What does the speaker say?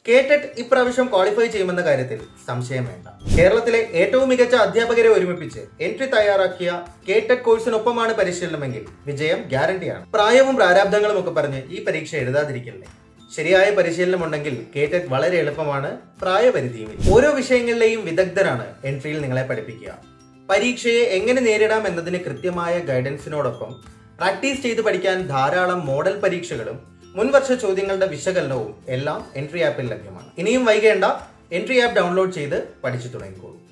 KTET ഇപ്രാവശ്യം qualify ചെയ്യുമെന്ന കാര്യത്തിൽ സംശയം വേണ്ട കേരളത്തിലെ ഏറ്റവും മികച്ച അധ്യാപകരെ ഒരുമിപ്പിച്ച് എൻട്രി തയ്യാറാക്കിയ കേടെറ്റ് കോഴ്സിനൊപ്പമാണ് പരിശീലനമെങ്കിൽ വിജയം ഗ്യാരണ്ടിയാണ് പ്രായവും പ്രാരാബ്ദങ്ങളും ഒക്കെ പറഞ്ഞ് ഈ പരീക്ഷ എഴുതാതിരിക്കില്ലേ ശരിയായ പരിശീലനം ഉണ്ടെങ്കിൽ കേടെറ്റ് വളരെ എളുപ്പമാണ് പ്രായപരിധിയുമില്ല ഓരോ വിഷയങ്ങളിലെയും വിദഗ്ധരാണ് എൻട്രിയിൽ നിങ്ങളെ പഠിപ്പിക്കുക പരീക്ഷയെ എങ്ങനെ നേരിടാം എന്നതിന് കൃത്യമായ ഗൈഡൻസിനോടൊപ്പം പ്രാക്ടീസ് ചെയ്ത് പഠിക്കാൻ ധാരാളം മോഡൽ പരീക്ഷകളും മുൻവർഷ ചോദ്യങ്ങളുടെ വിശകലനവും എല്ലാം എൻട്രി ആപ്പിൽ ലഭ്യമാണ് ഇനിയും വൈകേണ്ട എൻട്രി ആപ്പ് ഡൗൺലോഡ് ചെയ്ത് പഠിച്ചു തുടങ്ങിക്കോളൂ